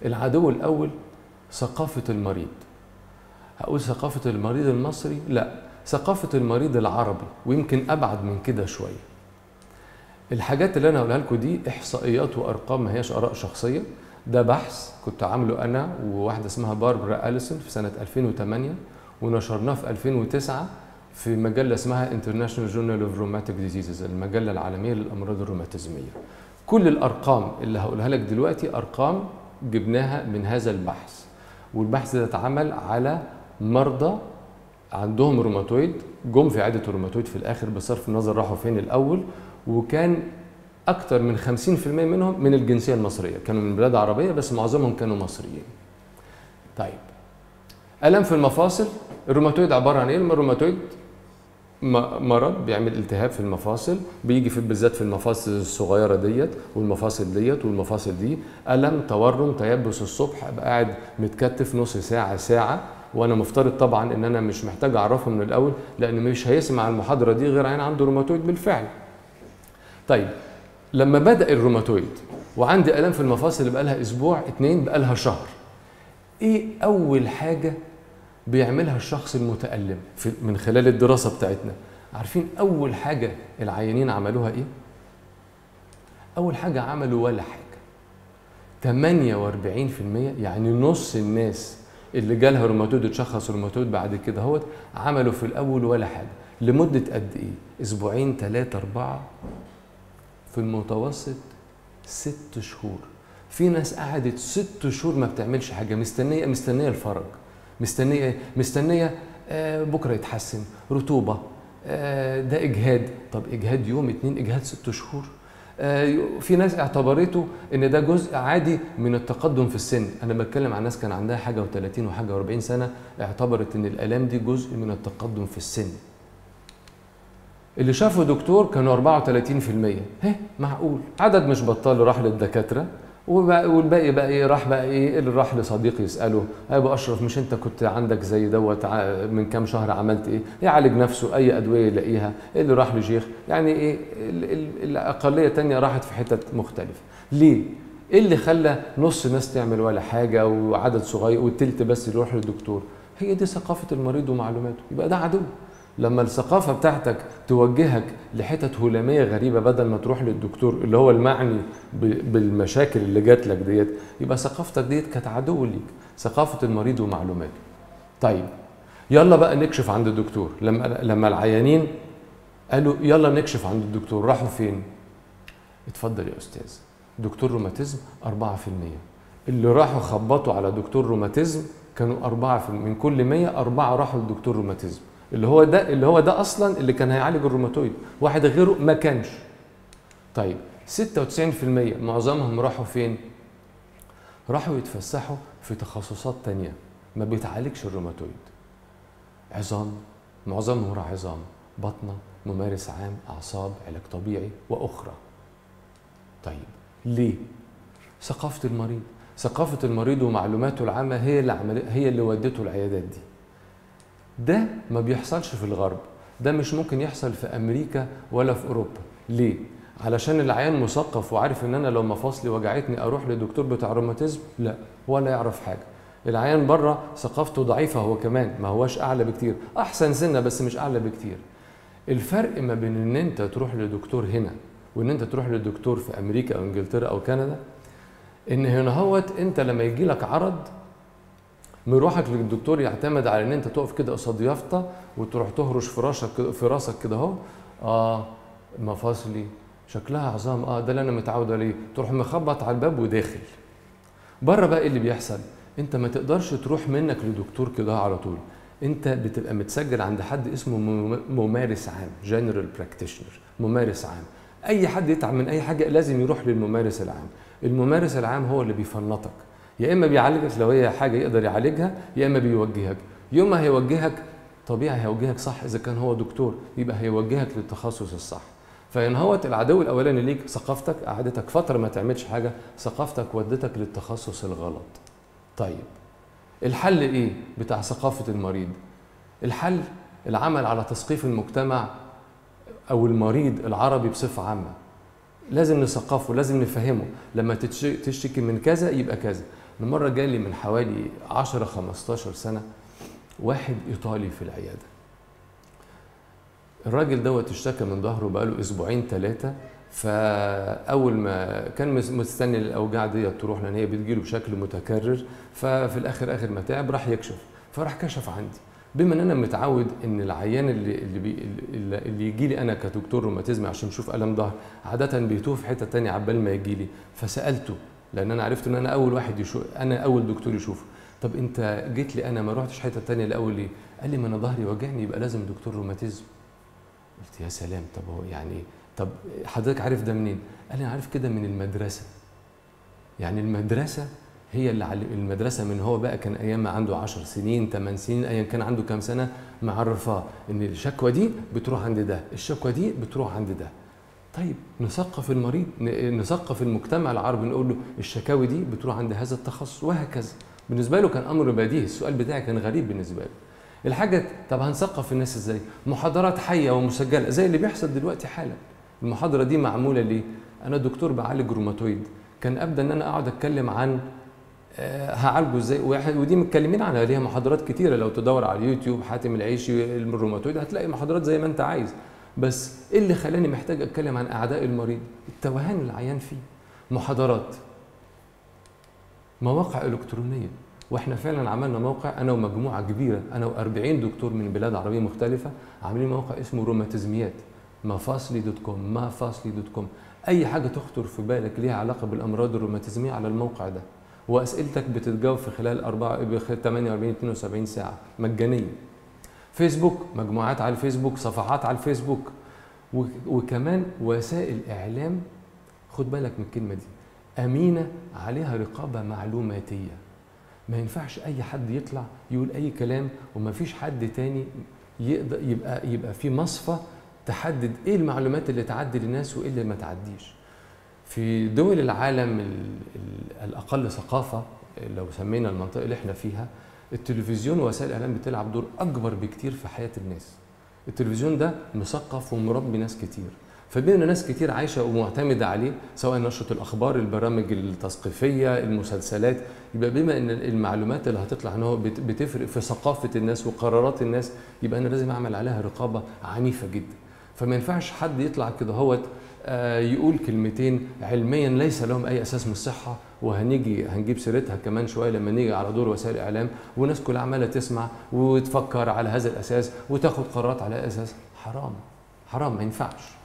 العدو الاول ثقافه المريض هقول ثقافه المريض المصري لا ثقافه المريض العربي ويمكن ابعد من كده شويه الحاجات اللي انا هقولها لكم دي احصائيات وارقام ما هياش اراء شخصيه ده بحث كنت عامله انا وواحده اسمها باربرا اليسون في سنه 2008 ونشرناه في 2009 في مجله اسمها انترناشونال جورنال اوف روماتيك ديزيزز المجله العالميه للامراض الروماتيزميه كل الارقام اللي هقولها لك دلوقتي ارقام جبناها من هذا البحث والبحث ده اتعمل على مرضى عندهم روماتويد جم في عياده الروماتويد في الاخر بصرف النظر راحوا فين الاول وكان اكتر من 50% منهم من الجنسيه المصريه كانوا من بلاد عربيه بس معظمهم كانوا مصريين طيب الم في المفاصل الروماتويد عباره عن ايه الروماتويد م- مرض بيعمل التهاب في المفاصل بيجي في بالذات في المفاصل الصغيره ديت والمفاصل ديت والمفاصل دي الم تورم تيبس الصبح ابقى قاعد متكتف نص ساعه ساعه وانا مفترض طبعا ان انا مش محتاج اعرفه من الاول لان مش هيسمع المحاضره دي غير عين عنده روماتويد بالفعل طيب لما بدا الروماتويد وعندي الام في المفاصل بقى لها اسبوع اتنين بقى لها شهر ايه اول حاجه بيعملها الشخص المتالم في من خلال الدراسه بتاعتنا عارفين اول حاجه العيانين عملوها ايه اول حاجه عملوا ولا حاجه 48% يعني نص الناس اللي جالها روماتويد اتشخص روماتويد بعد كده هوت عملوا في الاول ولا حاجه لمده قد ايه اسبوعين ثلاثه اربعه في المتوسط ست شهور في ناس قعدت ست شهور ما بتعملش حاجه مستنيه مستنيه الفرج مستنيه إيه؟ مستنيه آه بكره يتحسن رطوبه آه ده اجهاد طب اجهاد يوم اتنين اجهاد ست شهور آه في ناس اعتبرته ان ده جزء عادي من التقدم في السن انا بتكلم عن ناس كان عندها حاجه و30 وحاجه و40 سنه اعتبرت ان الالام دي جزء من التقدم في السن اللي شافوا دكتور كانوا 34% هه معقول عدد مش بطال راح للدكاتره وبقى- والباقي بقى ايه راح بقى ايه اللي راح لصديق يساله يا ابو اشرف مش انت كنت عندك زي دوت ع- من كام شهر عملت ايه يعالج نفسه اي ادويه يلاقيها اللي راح لشيخ يعني ايه ال- ال- الاقليه تانية راحت في حتت مختلفه ليه ايه اللي خلى نص ناس تعمل ولا حاجه وعدد صغير والتلت بس يروح للدكتور هي دي ثقافه المريض ومعلوماته يبقى ده عدو لما الثقافة بتاعتك توجهك لحتت هلامية غريبة بدل ما تروح للدكتور اللي هو المعني ب- بالمشاكل اللي جات لك ديت يبقى ثقافتك ديت كانت عدو ليك ثقافة المريض ومعلوماته طيب يلا بقى نكشف عند الدكتور لما لما العيانين قالوا يلا نكشف عند الدكتور راحوا فين اتفضل يا استاذ دكتور روماتيزم 4% اللي راحوا خبطوا على دكتور روماتيزم كانوا 4% من كل 100 أربعة راحوا لدكتور روماتيزم اللي هو ده اللي هو ده اصلا اللي كان هيعالج الروماتويد واحد غيره ما كانش طيب 96% معظمهم راحوا فين راحوا يتفسحوا في تخصصات تانية ما بيتعالجش الروماتويد عظام معظمهم راح عظام بطنة ممارس عام أعصاب علاج طبيعي وأخرى طيب ليه ثقافة المريض ثقافة المريض ومعلوماته العامة هي اللي عمل هي اللي ودته العيادات دي ده ما بيحصلش في الغرب ده مش ممكن يحصل في امريكا ولا في اوروبا ليه علشان العيان مثقف وعارف ان انا لو مفاصلي وجعتني اروح لدكتور بتاع روماتيزم لا ولا يعرف حاجه العيان بره ثقافته ضعيفه هو كمان ما هوش اعلى بكتير احسن سنه بس مش اعلى بكتير الفرق ما بين ان انت تروح لدكتور هنا وان انت تروح لدكتور في امريكا او انجلترا او كندا ان هنا هوت انت لما يجي لك عرض مروحك للدكتور يعتمد على ان انت تقف كده قصاد يافطه وتروح تهرش في راسك كده في راسك كده اهو اه مفاصلي شكلها عظام اه ده اللي انا متعود عليه تروح مخبط على الباب وداخل بره بقى ايه اللي بيحصل انت ما تقدرش تروح منك لدكتور كده على طول انت بتبقى متسجل عند حد اسمه مم- ممارس عام جنرال براكتيشنر ممارس عام اي حد يتعب من اي حاجه لازم يروح للممارس العام الممارس العام هو اللي بيفنطك يا اما بيعالجك لو هي حاجه يقدر يعالجها يا اما بيوجهك يوم ما هيوجهك طبيعي هيوجهك صح اذا كان هو دكتور يبقى هيوجهك للتخصص الصح فان هوت العدو الاولاني ليك ثقافتك قعدتك فتره ما تعملش حاجه ثقافتك ودتك للتخصص الغلط طيب الحل ايه بتاع ثقافه المريض الحل العمل على تثقيف المجتمع او المريض العربي بصفه عامه لازم نثقفه لازم نفهمه لما تتش- تشتكي من كذا يبقى كذا انا مره جالي من حوالي 10 15 سنه واحد ايطالي في العياده الراجل دوت اشتكى من ظهره بقاله اسبوعين ثلاثه فاول ما كان مس- مستني الاوجاع ديت تروح لان هي بتجيله بشكل متكرر ففي الاخر اخر ما تعب راح يكشف فراح كشف عندي بما ان انا متعود ان العيان اللي اللي, بي اللي, اللي يجي لي انا كدكتور روماتيزمي عشان يشوف الم ظهر عاده بيتوه في حته تانية عبال ما يجي لي فسالته لان انا عرفت ان انا اول واحد يشوف انا اول دكتور يشوفه طب انت جيت لي انا ما رحتش حته تانية الاول ليه قال لي ما انا ظهري وجعني يبقى لازم دكتور روماتيزم قلت يا سلام طب هو يعني طب حضرتك عارف ده منين قال لي انا عارف كده من المدرسه يعني المدرسه هي اللي علم المدرسه من هو بقى كان ايام ما عنده 10 سنين 8 سنين ايا كان عنده كام سنه معرفاه ان الشكوى دي بتروح عند ده الشكوى دي بتروح عند ده طيب نثقف المريض ن- نثقف المجتمع العربي نقول له الشكاوي دي بتروح عند هذا التخصص وهكذا بالنسبه له كان امر بديهي السؤال بتاعي كان غريب بالنسبه له الحاجه طب هنثقف الناس ازاي محاضرات حيه ومسجله زي اللي بيحصل دلوقتي حالا المحاضره دي معموله ليه انا دكتور بعالج روماتويد كان ابدا ان انا اقعد اتكلم عن آه، هعالجه ازاي واحد ودي متكلمين عنها ليها محاضرات كتيره لو تدور على اليوتيوب حاتم العيشي الروماتويد هتلاقي محاضرات زي ما انت عايز بس ايه اللي خلاني محتاج اتكلم عن اعداء المريض التوهان اللي العيان فيه محاضرات مواقع الكترونيه واحنا فعلا عملنا موقع انا ومجموعه كبيره انا و40 دكتور من بلاد عربيه مختلفه عاملين موقع اسمه روماتيزميات مفاصلي دوت كوم مفاصلي دوت كوم اي حاجه تخطر في بالك ليها علاقه بالامراض الروماتيزميه على الموقع ده واسئلتك بتتجاوب في خلال 4 ب 48 72 ساعه مجانيه فيسبوك مجموعات على الفيسبوك صفحات على الفيسبوك و- وكمان وسائل اعلام خد بالك من الكلمه دي امينه عليها رقابه معلوماتيه ما ينفعش اي حد يطلع يقول اي كلام وما فيش حد تاني يقدر يبقى يبقى في مصفى تحدد ايه المعلومات اللي تعدي للناس وايه اللي ما تعديش في دول العالم ال- ال- الاقل ثقافه لو سمينا المنطقه اللي احنا فيها التلفزيون ووسائل الاعلام بتلعب دور اكبر بكتير في حياه الناس التلفزيون ده مثقف ومربي ناس كتير فبين ناس كتير عايشه ومعتمده عليه سواء نشره الاخبار البرامج التثقيفيه المسلسلات يبقى بما ان المعلومات اللي هتطلع ان هو بت- بتفرق في ثقافه الناس وقرارات الناس يبقى انا لازم اعمل عليها رقابه عنيفه جدا فما ينفعش حد يطلع كده هوت آه، يقول كلمتين علميا ليس لهم اي اساس من الصحه وهنيجي هنجيب سيرتها كمان شويه لما نيجي على دور وسائل الاعلام والناس كلها عماله تسمع وتفكر على هذا الاساس وتاخد قرارات على اساس حرام حرام ما ينفعش